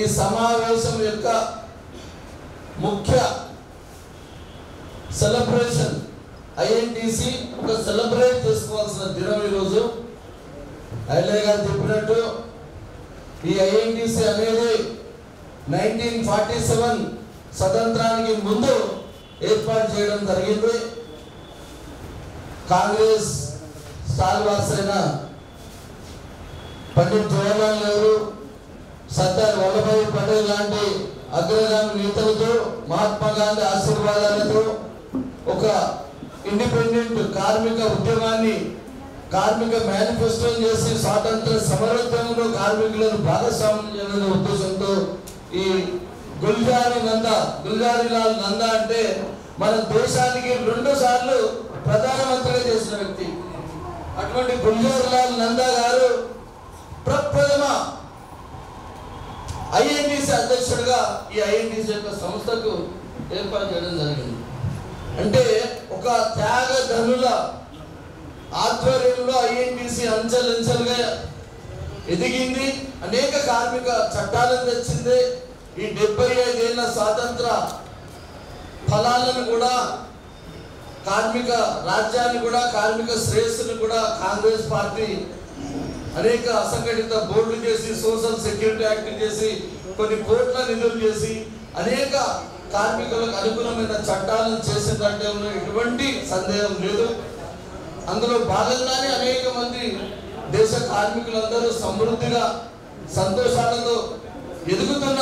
ఈ సమావేశం యొక్క ముఖ్య సెలబ్రేషన్ ఐఎన్టీసీ ఒక సెలబ్రేట్ చేసుకోవాల్సిన దినం ఈరోజు ఐలే గారు చెప్పినట్టు ఈ ఐఎన్టీసీ అనేది నైన్టీన్ ఫార్టీ సెవెన్ స్వతంత్రానికి ముందు ఏర్పాటు చేయడం జరిగింది కాంగ్రెస్ స్టార్ వార్స్ అయిన పండిట్ జవహర్లాల్ నెహ్రూ సర్దార్ వల్లభాయ్ పటేల్ లాంటి అగ్రగామి నేతలతో మహాత్మా గాంధీ ఆశీర్వాదాలతో ఒక ఇండిపెండెంట్ కార్మిక ఉద్యమాన్ని కార్మిక మేనిఫెస్టో చేసి స్వాతంత్ర సమరోద్యమంలో కార్మికులను భాగస్వామ్యం చేయాలనే ఉద్దేశంతో ఈ గుల్జారి నంద గుల్జారి లాల్ నంద అంటే మన దేశానికి రెండు సార్లు ప్రధానమంత్రిగా చేసిన వ్యక్తి అటువంటి గుల్జారి లాల్ నందా గారు ప్రప్రథమ ఐఎన్టీసీ అధ్యక్షుడిగా ఈ ఐఎన్టీసీ యొక్క సంస్థకు ఏర్పాటు చేయడం జరిగింది అంటే ఒక త్యాగ ధనుల ఆధ్వర్యంలో ఐఎన్టీసీ అంచెలంచెలుగా ఎదిగింది అనేక కార్మిక చట్టాలను తెచ్చింది ఈ డెబ్బై ఐదేళ్ల స్వాతంత్ర ఫలాలను కూడా కార్మిక రాజ్యాన్ని కూడా కార్మిక శ్రేయస్సును కూడా కాంగ్రెస్ పార్టీ అనేక అసంఘటిత బోర్డులు చేసి సోషల్ సెక్యూరిటీ యాక్ట్ చేసి కొన్ని కోట్ల నిధులు చేసి అనేక కార్మికులకు అనుగుణమైన చట్టాలను చేసిందంటే ఎటువంటి సందేహం లేదు అందులో భాగంగానే అనేక మంది దేశ కార్మికులందరూ సమృద్ధిగా సంతోషాలతో ఎదుగుతున్న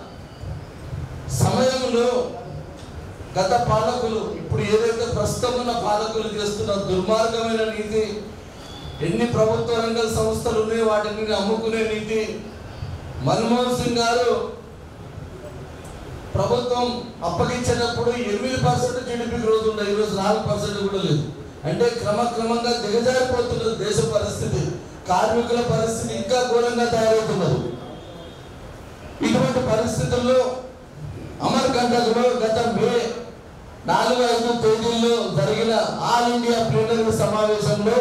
సమయంలో గత పాలకులు ఇప్పుడు ఏదైతే ప్రస్తుతం ఉన్న పాలకులు చేస్తున్న దుర్మార్గమైన నీతి ఎన్ని ప్రభుత్వ రంగ సంస్థలు ఉన్నాయో వాటిని అమ్ముకునే నీతి మన్మోహన్ సింగ్ గారు ప్రభుత్వం అప్పగించేటప్పుడు ఎనిమిది పర్సెంట్ జీడిపి గ్రోత్ ఉండే ఈరోజు నాలుగు పర్సెంట్ కూడా లేదు అంటే క్రమక్రమంగా దిగజారిపోతున్నది దేశ పరిస్థితి కార్మికుల పరిస్థితి ఇంకా ఘోరంగా తయారవుతున్నది ఇటువంటి పరిస్థితుల్లో అమర్కంటకులో గత మే నాలుగు ఐదు తేదీల్లో జరిగిన ఆల్ ఇండియా ప్లీనరీ సమావేశంలో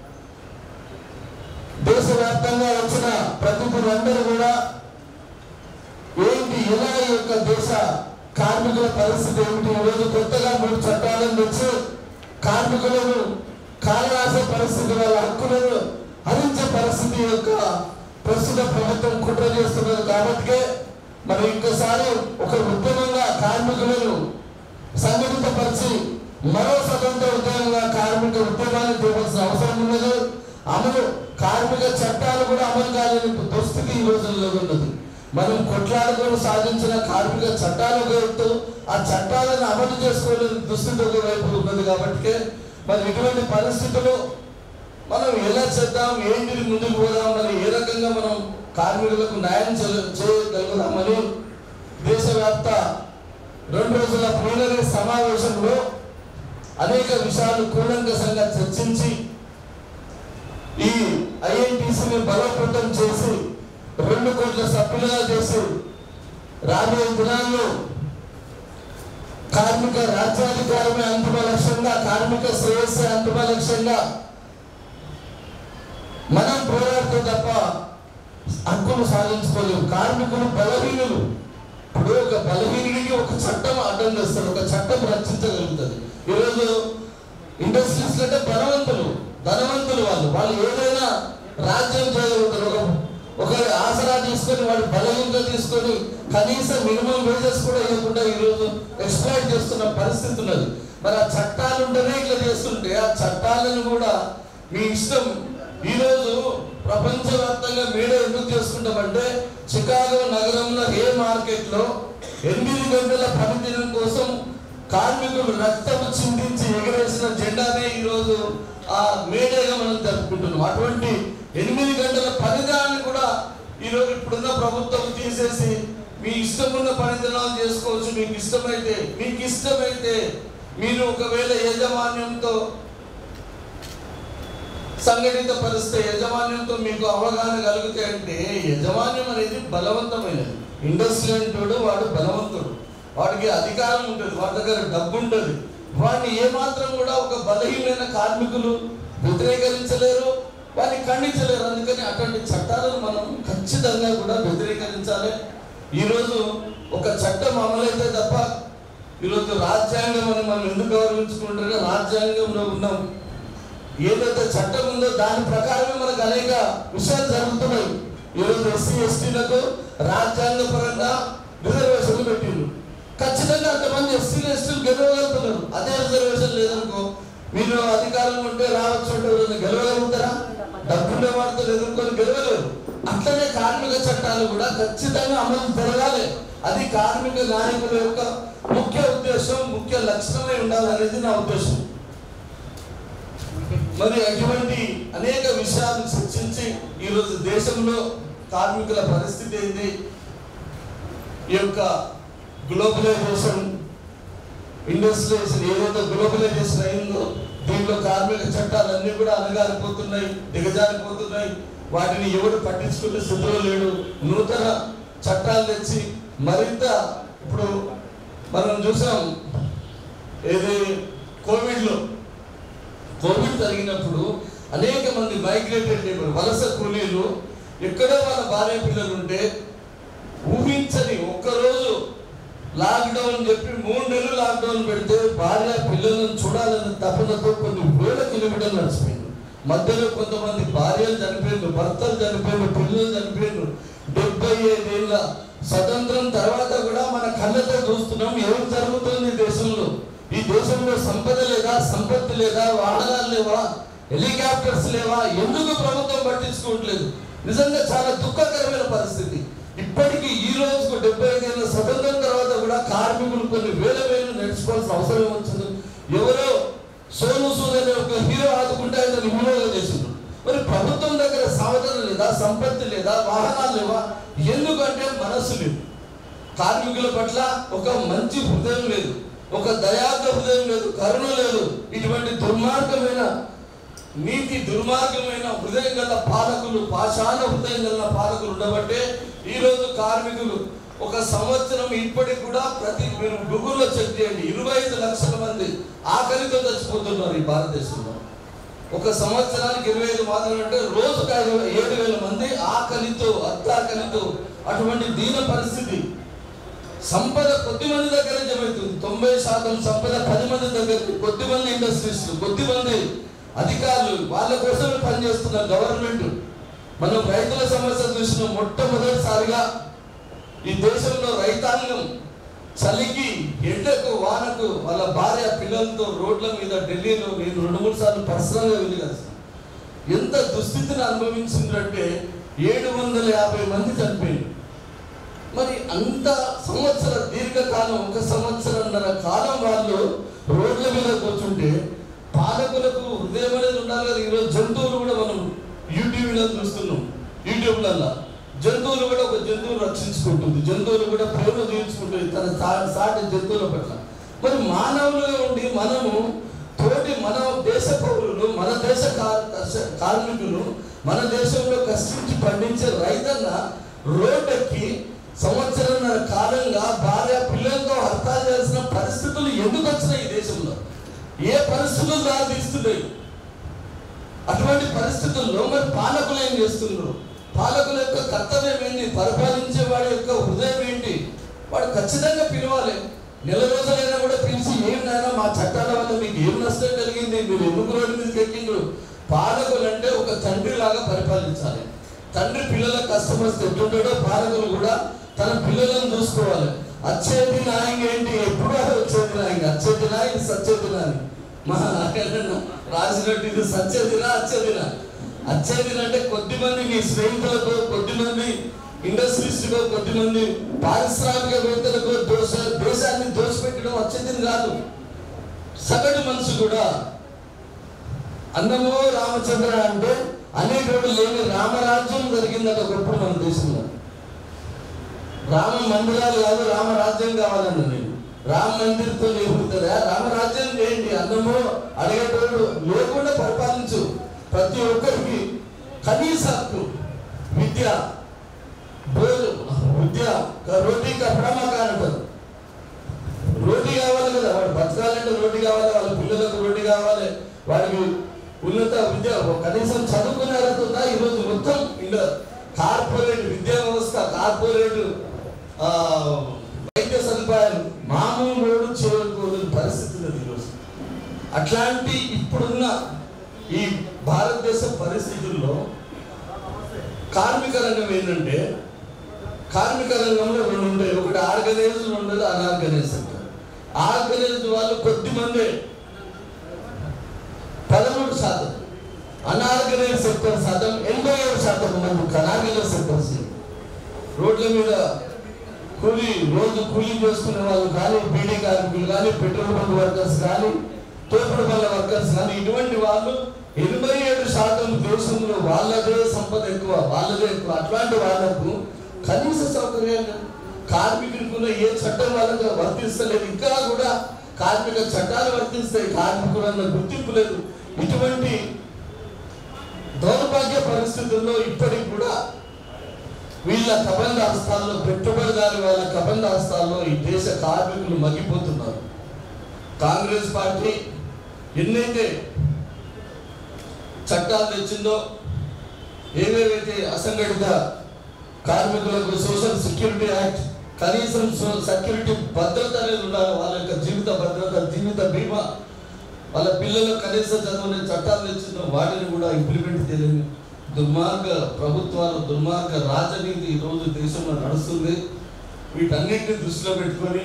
దేశవ్యాప్తంగా వచ్చిన ప్రతినిధులందరూ కూడా ఏంటి ఎలా ఈ యొక్క దేశ కార్మికుల పరిస్థితి ఏమిటి ఈరోజు కొత్తగా మూడు చట్టాలను తెచ్చి కార్మికులను కాలరాసే పరిస్థితి వాళ్ళ హక్కులను హరించే పరిస్థితి యొక్క ప్రస్తుత ప్రభుత్వం కుట్ర చేస్తున్నది కాబట్టి మరి ఇంకోసారి ఒక ఉద్యమంగా కార్మికులను సంఘటితపరిచి మరో స్వతంత్ర ఉద్యమంగా కార్మిక ఉద్యమాన్ని తీయవలసిన అవసరం ఉన్నది అమలు కార్మిక చట్టాలు కూడా అమలు కాలేని దుస్థితి ఈ రోజుల్లో ఉన్నది మనం కొట్లాడుకొని సాధించిన కార్మిక చట్టాలు ఒక ఎత్తు ఆ చట్టాలను అమలు చేసుకోలేని దుస్థితి ఒక వైపు ఉన్నది కాబట్టి మరి ఇటువంటి పరిస్థితులు మనం ఎలా చేద్దాం ఏంటిది ముందుకు పోదాం మరి ఏ రకంగా మనం కార్మికులకు న్యాయం చే- చేయగలుగుదామని దేశవ్యాప్త రెండు రోజుల ప్లీనరీ సమావేశంలో అనేక విషయాలు కూలంకషంగా చర్చించి ఈ ఐఎన్టీసీని బలోపేతం చేసి రెండు కోట్ల సభ్యులుగా చేసి రాబోయే దినాల్లో కార్మిక రాజ్యాధికారమే అంతిమ లక్ష్యంగా కార్మిక శ్రేయస్సే అంతిమ లక్ష్యంగా మనం పోరాడితే తప్ప హక్కులు సాధించుకోలేము కార్మికులు బలహీనులు ఇప్పుడు ఒక బలహీనుడికి ఒక చట్టం అడ్డం చేస్తారు ఒక చట్టం రక్షించగలుగుతుంది ఈరోజు ఇండస్ట్రీస్ అంటే బలవంతులు ధనవంతులు వాళ్ళు వాళ్ళు ఏదైనా రాజ్యం చేయగలుగుతారు ఒక ఒక ఆసరా తీసుకొని వాడు బలహీనత తీసుకొని కనీసం మినిమం వేజెస్ కూడా ఇవ్వకుండా ఈరోజు ఎక్స్ప్లాయిట్ చేస్తున్న పరిస్థితి ఉన్నది మరి ఆ చట్టాలు ఉంటేనే ఇట్లా చేస్తుంటే ఆ చట్టాలను కూడా మీ ఇష్టం ఈరోజు ప్రపంచవ్యాప్తంగా మీడియా ఎందుకు చేసుకుంటామంటే చికాగో నగరంలో ఏ మార్కెట్లో ఎనిమిది గంటల పనిదినం కోసం కార్మికులు రక్తము చిందించి ఎగరేసిన జెండానే ఈరోజు ఆ మేడేగా మనం జరుపుకుంటున్నాం అటువంటి ఎనిమిది గంటల పనిదినాన్ని కూడా ఈరోజు ఇప్పుడున్న ప్రభుత్వం తీసేసి మీ ఇష్టం ఉన్న పనిదినాలు చేసుకోవచ్చు మీకు ఇష్టమైతే మీకు ఇష్టమైతే మీరు ఒకవేళ యాజమాన్యంతో సంఘటిత పరిస్థితి యజమాన్యంతో మీకు అవగాహన కలిగితే అంటే యజమాన్యం అనేది బలవంతమైనది ఇండస్ట్రీ అంటాడు వాడు బలవంతుడు వాడికి అధికారం ఉంటుంది వాడి దగ్గర డబ్బు ఉంటుంది వాడిని ఏమాత్రం కూడా ఒక బలహీనమైన కార్మికులు వ్యతిరేకరించలేరు వాడిని ఖండించలేరు అందుకని అటువంటి చట్టాలను మనం ఖచ్చితంగా కూడా వ్యతిరేకరించాలి ఈరోజు ఒక చట్టం అమలైతే తప్ప ఈరోజు రాజ్యాంగం అని మనం ఎందుకు గౌరవించుకుంటారో రాజ్యాంగంలో ఉన్నాం ఏదైతే చట్టం ఉందో దాని ప్రకారమే మనకు అనేక విషయాలు జరుగుతున్నాయి ఈరోజు ఎస్సీ ఎస్టీలకు రాజ్యాంగ పరంగా రిజర్వేషన్లు పెట్టిండ్రు ఖచ్చితంగా అంతమంది ఎస్సీలు ఎస్టీలు గెలవగలుగుతున్నారు అదే రిజర్వేషన్ లేదనుకో మీరు అధికారం ఉంటే రావచ్చు అంటే ఎవరైనా గెలవగలుగుతారా డబ్బుండే వాటితో ఎదుర్కొని గెలవలేరు అట్లనే కార్మిక చట్టాలు కూడా ఖచ్చితంగా అమలు జరగాలి అది కార్మిక నాయకుల యొక్క ముఖ్య ఉద్దేశం ముఖ్య లక్షణమై ఉండాలనేది నా ఉద్దేశం మరి అటువంటి అనేక విషయాలు చర్చించి ఈరోజు దేశంలో కార్మికుల పరిస్థితి ఏంది ఈ యొక్క గ్లోబలైజేషన్ ఇండస్ట్రియలైజేషన్ ఏదైతే గ్లోబలైజేషన్ అయిందో దీంట్లో కార్మిక చట్టాలన్నీ కూడా అనగారిపోతున్నాయి దిగజారిపోతున్నాయి వాటిని ఎవడు పట్టించుకునే స్థితిలో లేడు నూతన చట్టాలు తెచ్చి మరింత ఇప్పుడు మనం చూసాం ఏది కోవిడ్లో కోవిడ్ జరిగినప్పుడు అనేక మంది మైగ్రేటెడ్ లేబర్ వలస కూలీలు ఎక్కడో వాళ్ళ భార్య పిల్లలు ఉంటే ఊహించని ఒక్కరోజు లాక్డౌన్ చెప్పి మూడు నెలలు లాక్డౌన్ పెడితే భార్య పిల్లలను చూడాలన్న తపనతో కొన్ని వేల కిలోమీటర్లు నడిచిపోయింది మధ్యలో కొంతమంది భార్యలు చనిపోయిండ్రు భర్తలు చనిపోయిండ్రు పిల్లలు చనిపోయిండ్రు డెబ్బై ఐదేళ్ళ స్వతంత్రం తర్వాత కూడా మన కళ్ళతో చూస్తున్నాం ఏం జరుగుతుంది ఈ దేశంలో ఈ దేశంలో సంపద లేదా సంపత్తి లేదా వాహనాలు లేవా హెలికాప్టర్స్ లేవా ఎందుకు ప్రభుత్వం పట్టించుకోవట్లేదు నిజంగా చాలా దుఃఖకరమైన పరిస్థితి ఇప్పటికీ ఈ రోజుకు డెబ్బై ఐదేళ్ళ స్వతంత్రం తర్వాత కూడా కార్మికులు కొన్ని వేల వేలు నడుచుకోవాల్సిన అవసరం వచ్చింది ఎవరో సోను సూద్ అనే ఒక హీరో ఆదుకుంటే ఆయన హీరోగా చేసిండ్రు మరి ప్రభుత్వం దగ్గర సావధాన లేదా సంపత్తి లేదా వాహనాలు లేవా ఎందుకంటే మనస్సు లేదు కార్మికుల పట్ల ఒక మంచి హృదయం లేదు ఒక దయార్థ హృదయం లేదు కరుణ లేదు ఇటువంటి దుర్మార్గమైన నీతి దుర్మార్గమైన హృదయం గల పాలకులు పాషాణ హృదయం గల పాలకులు ఉండబట్టే ఈరోజు కార్మికులు ఒక సంవత్సరం ఇప్పటికి కూడా ప్రతి మీరు గూగుల్లో చెక్ చేయండి ఇరవై ఐదు లక్షల మంది ఆకలితో చచ్చిపోతున్నారు ఈ భారతదేశంలో ఒక సంవత్సరానికి ఇరవై ఐదు మాత్రం అంటే రోజుకు ఐదు ఏడు వేల మంది ఆకలితో అత్తాకలితో అటువంటి దీన పరిస్థితి సంపద కొద్ది మంది దగ్గర జరుగుతుంది తొంభై శాతం సంపద పది మంది దగ్గర కొద్ది మంది ఇండస్ట్రీస్ కొద్ది మంది అధికారులు వాళ్ళ కోసమే పనిచేస్తున్న గవర్నమెంట్ మనం రైతుల సమస్య చూసిన మొట్టమొదటిసారిగా ఈ దేశంలో రైతాంగం చలికి ఎండకు వానకు వాళ్ళ భార్య పిల్లలతో రోడ్ల మీద ఢిల్లీలో నేను రెండు మూడు సార్లు పర్సనల్గా వెళ్ళి కలిసాను ఎంత దుస్థితిని అనుభవించిందంటే ఏడు వందల యాభై మంది చనిపోయింది మరి అంత సంవత్సర దీర్ఘకాలం ఒక సంవత్సరంన్నర కాలం వాళ్ళు రోడ్ల మీద కూర్చుంటే పాలకులకు హృదయం అనేది ఉండాలి కదా ఈరోజు జంతువులు కూడా మనం యూట్యూబ్లో చూస్తున్నాం యూట్యూబ్లలో జంతువులు కూడా ఒక జంతువులు రక్షించుకుంటుంది జంతువులు కూడా ప్రేమ చూపించుకుంటుంది తన సా- సాటి జంతువుల పట్ల మరి మానవులుగా ఉండి మనము తోటి మన దేశ పౌరులు మన దేశ కార్- కర్ష- కార్మికులు మన దేశంలో కష్టించి పండించే రైతన్న రోడ్డెక్కి సంవత్సరంన్నర కాలంగా భార్య పిల్లలతో హర్తాలు చేయాల్సిన పరిస్థితులు ఎందుకు వచ్చినాయి ఈ దేశంలో ఏ పరిస్థితులు దారితీస్తున్నాయి అటువంటి పరిస్థితుల్లో మరి పాలకులు ఏం చేస్తున్నారు పాలకుల యొక్క కర్తవ్యం ఏంటి పరిపాలించే వాడి యొక్క హృదయం ఏంటి వాడు ఖచ్చితంగా పిలవాలి నెల రోజులైనా కూడా పిలిచి ఏం నాయనా మా చట్టాల వల్ల మీకు ఏం నష్టం కలిగింది మీరు ఎందుకు రోడ్డు మీదకి ఎక్కిండ్రు పాలకులు అంటే ఒక తండ్రి లాగా పరిపాలించాలి తండ్రి పిల్లల కష్టం వస్తే ఎట్లుంటాడో పాలకులు కూడా తన పిల్లలను చూసుకోవాలి అచ్చేది నాయన ఏంటి ఎప్పుడు వచ్చేది నాయన అచ్చేది నాయన సచ్చేది నాయన మా నాయన రాసినట్టు ఇది సత్యదిన అచ్చదిన అచ్చదిన అంటే కొద్ది మంది నీ స్నేహితులకు కొద్ది మంది ఇండస్ట్రీస్లో కొద్ది మంది పారిశ్రామికవేత్తలకు దోష దేశాన్ని దోషపెట్టడం అచ్చదిన కాదు సగటు మనిషి కూడా అన్నమో రామచంద్ర అంటే అనేకుడు లేని రామరాజ్యం జరిగిందట ఒకప్పుడు మన దేశంలో రామ మందిరాలు కాదు రామరాజ్యం కావాలన్న నేను రామ మందిర్తో లేకుంటుందా రామరాజ్యం చేయండి అన్నము అడిగేటోడు లేకుండా పరిపాలించు ప్రతి ఒక్కరికి కనీస హక్కు విద్య భోజనం విద్య రోటీ కపడా మకాన్ అంటారు రోటీ కావాలి కదా వాడు బతకాలంటే రోటీ కావాలి వాళ్ళ పిల్లలకు రోటీ కావాలి వాడికి ఉన్నత విద్య కనీసం చదువుకునే అర్హత ఉందా ఈరోజు మొత్తం ఇంకా కార్పొరేట్ విద్యా వ్యవస్థ కార్పొరేట్ ఆ, వైద్య సదుపాయాలు మామూలు రోడ్డు చేరుకోలేని పరిస్థితి ఉన్నది ఈరోజు అట్లాంటి ఇప్పుడున్న ఈ భారతదేశ పరిస్థితుల్లో కార్మిక రంగం ఏంటంటే కార్మిక రంగంలో రెండు ఉంటాయి ఒకటి ఆర్గనైజ్డ్ ఉండదు అన్ఆర్గనైజ్డ్ అంటారు ఆర్గనైజ్డ్ వాళ్ళు కొద్ది మందే పదమూడు శాతం అన్ఆర్గనైజ్ సెక్టర్ శాతం ఎనభై ఏడు శాతం మంది అనార్గనైజ్ సెక్టర్స్ రోడ్ల మీద కూలీ రోజు కూలీ చేసుకునే వాళ్ళు కానీ బీడీ కార్మికులు కానీ పెట్రోల్ బంక్ వర్కర్స్ కానీ తోపుడు బండ్ల వర్కర్స్ కానీ ఇటువంటి వాళ్ళు ఎనభై ఏడు శాతం దేశంలో వాళ్ళదే సంపద ఎక్కువ వాళ్ళదే ఎక్కువ అట్లాంటి వాళ్ళకు కనీస సౌకర్యాలు కార్మికులకు ఉన్న ఏ చట్టం వాళ్ళకి వర్తిస్తలేదు ఇంకా కూడా కార్మిక చట్టాలు వర్తిస్తాయి కార్మికులు అన్న గుర్తింపు లేదు ఇటువంటి దౌర్భాగ్య పరిస్థితుల్లో ఇప్పటికి కూడా వీళ్ళ కబంధ హస్తాల్లో పెట్టుబడిదారు వాళ్ళ కబంధ హస్తాల్లో ఈ దేశ కార్మికులు మగ్గిపోతున్నారు కాంగ్రెస్ పార్టీ ఎన్నైతే చట్టాలు తెచ్చిందో ఏవేవైతే అసంఘటిత కార్మికులకు సోషల్ సెక్యూరిటీ యాక్ట్ కనీసం సో- సెక్యూరిటీ భద్రత అనేది ఉండాలి వాళ్ళ యొక్క జీవిత భద్రత జీవిత బీమా వాళ్ళ పిల్లలు కనీస చదువునే చట్టాలు తెచ్చిందో వాటిని కూడా ఇంప్లిమెంట్ చేయలేదు దుర్మార్గ ప్రభుత్వాలు దుర్మార్గ రాజనీతి ఈ రోజు దేశంలో నడుస్తుంది వీటన్నిటిని దృష్టిలో పెట్టుకొని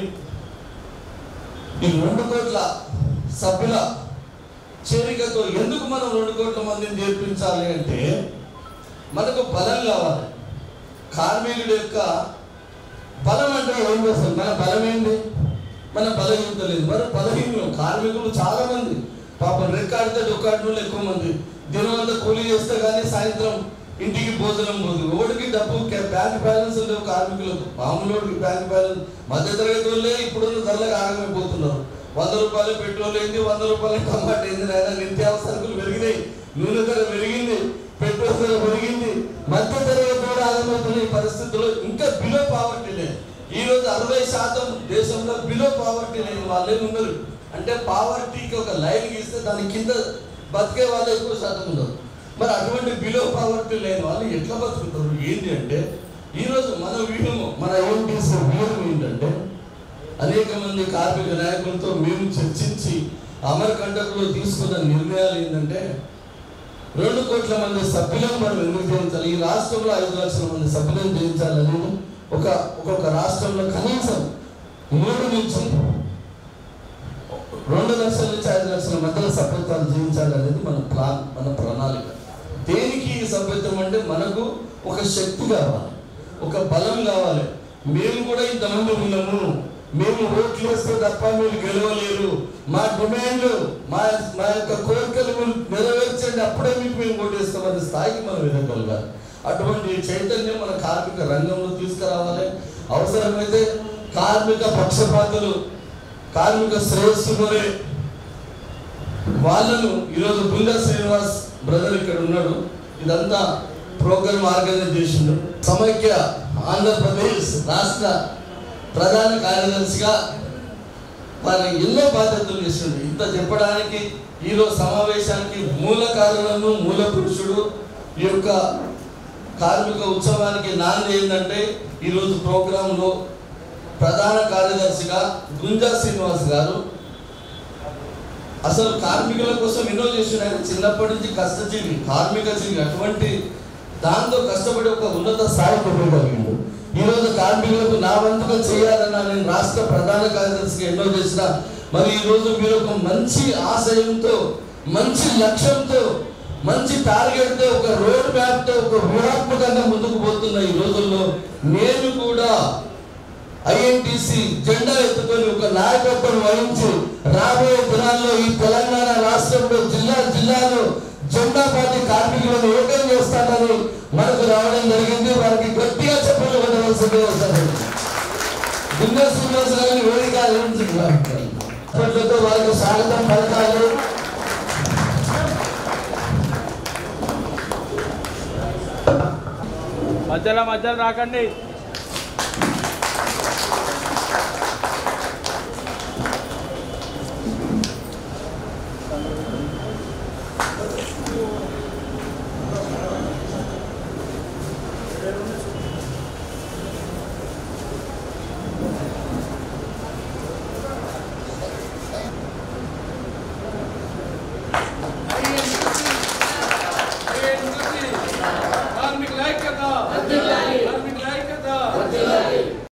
ఈ రెండు కోట్ల సభ్యుల చేరికతో ఎందుకు మనం రెండు కోట్ల మందిని చేర్పించాలి అంటే మనకు బలం కావాలి కార్మికుడి యొక్క బలం అంటే ఏం చేస్తారు మన బలం ఏంటి మన బలహీనత లేదు మన బలహీనం కార్మికులు చాలా మంది పాపం రెక్కాడితే డొక్కాడిన ఎక్కువ మంది దినం అంతా కూలీ చేస్తే కానీ సాయంత్రం ఇంటికి భోజనం పోదు ఓడికి డబ్బు కే- బ్యాంక్ బ్యాలెన్స్ లేవు కార్మికులకు మామూలుడికి బ్యాంక్ బ్యాలెన్స్ మధ్య తరగతి వాళ్ళే ఇప్పుడున్న ధరలకు ఆగమైపోతున్నారు వంద రూపాయలు పెట్రోల్ అయింది వంద రూపాయలు టమాటా అయింది నాయన నిత్యావసరకులు పెరిగినాయి నూనె ధర పెరిగింది పెట్రోల్ ధర పెరిగింది మధ్య తరగతి కూడా ఆగమవుతున్న ఈ పరిస్థితుల్లో ఇంకా బిలో పావర్టీ లేదు ఈ రోజు అరవై శాతం దేశంలో బిలో పావర్టీ లేని వాళ్ళే ఉన్నారు అంటే పావర్టీకి ఒక లైన్ గీస్తే దాని కింద బతికే వాళ్ళు ఎక్కువ శాతం ఉన్నారు మరి అటువంటి బిలో పావర్టీ లేని వాళ్ళు ఎట్లా బతుకుతారు ఏంటి అంటే ఈ రోజు మన వ్యూహము మన ఏఎంటీసీ వ్యూహం ఏంటంటే అనేక మంది కార్మిక నాయకులతో మేము చర్చించి అమరకంటకులో తీసుకున్న నిర్ణయాలు ఏంటంటే రెండు కోట్ల మంది సభ్యులను మనం ఎందుకు చేయించాలి ఈ రాష్ట్రంలో ఐదు లక్షల మంది సభ్యులను చేయించాలని ఒక ఒక్కొక్క రాష్ట్రంలో కనీసం మూడు నుంచి రెండు లక్షల నుంచి ఐదు లక్షల మధ్యలో సభ్యత్వాలు జీవించాలనేది మన ప్లాన్ మన ప్రణాళిక దేనికి ఈ సభ్యత్వం అంటే మనకు ఒక శక్తి కావాలి ఒక బలం కావాలి మేము కూడా ఇంతమంది ఉన్నాము మేము ఓట్లు వేస్తే తప్ప మీరు గెలవలేరు మా డిమాండ్లు మా మా యొక్క కోరికలు మీరు నెరవేర్చండి అప్పుడే మీకు మేము ఓటేస్తామనే స్థాయికి మనం ఎదగలగాలి అటువంటి చైతన్యం మన కార్మిక రంగంలో తీసుకురావాలి అవసరమైతే కార్మిక పక్షపాతులు కార్మిక శ్రేయస్సు కోరే వాళ్ళను ఈరోజు బుందా శ్రీనివాస్ బ్రదర్ ఇక్కడ ఉన్నాడు ఇదంతా ప్రోగ్రామ్ ఆర్గనైజ్ చేసిండు సమైక్య ఆంధ్రప్రదేశ్ రాష్ట్ర ప్రధాన కార్యదర్శిగా వారి ఎన్నో బాధ్యతలు చేసిండు ఇంత చెప్పడానికి ఈరోజు సమావేశానికి మూల కారణము మూల పురుషుడు ఈ యొక్క కార్మిక ఉత్సవానికి నాంది ఏంటంటే ఈరోజు ప్రోగ్రాంలో ప్రధాన కార్యదర్శిగా గుంజా శ్రీనివాస్ గారు అసలు కార్మికుల కోసం ఎన్నో చేసిన ఆయన చిన్నప్పటి నుంచి కష్టజీవి కార్మిక జీవి అటువంటి దాంతో కష్టపడి ఒక ఉన్నత స్థాయికి వెళ్ళగలిగిండు ఈ రోజు కార్మికులకు నా వంతుగా చేయాలన్న నేను రాష్ట్ర ప్రధాన కార్యదర్శిగా ఎన్నో చేసిన మరి ఈ రోజు మీరు ఒక మంచి ఆశయంతో మంచి లక్ష్యంతో మంచి టార్గెట్ తో ఒక రోడ్ మ్యాప్ తో ఒక వ్యూహాత్మకంగా ముందుకు పోతున్న ఈ రోజుల్లో నేను కూడా ఐఎన్టీసీ జెండా ఎత్తుకొని ఒక నాయకత్వం వహించి రాబోయే దినాల్లో ఈ తెలంగాణ రాష్ట్రంలో జిల్లా జిల్లాలో జెండా పార్టీ కార్మికులను ఏకం చేస్తానని మనకు రావడం జరిగింది వారికి గట్టిగా చెప్పలు కొట్టవలసింది వస్తుంది గుండె శ్రీనివాస గారిని వేదిక అలంకరించుకున్నారు. చప్పట్లతో వారికి స్వాగతం పలకాలి మధ్యలో మధ్యలో రాకండి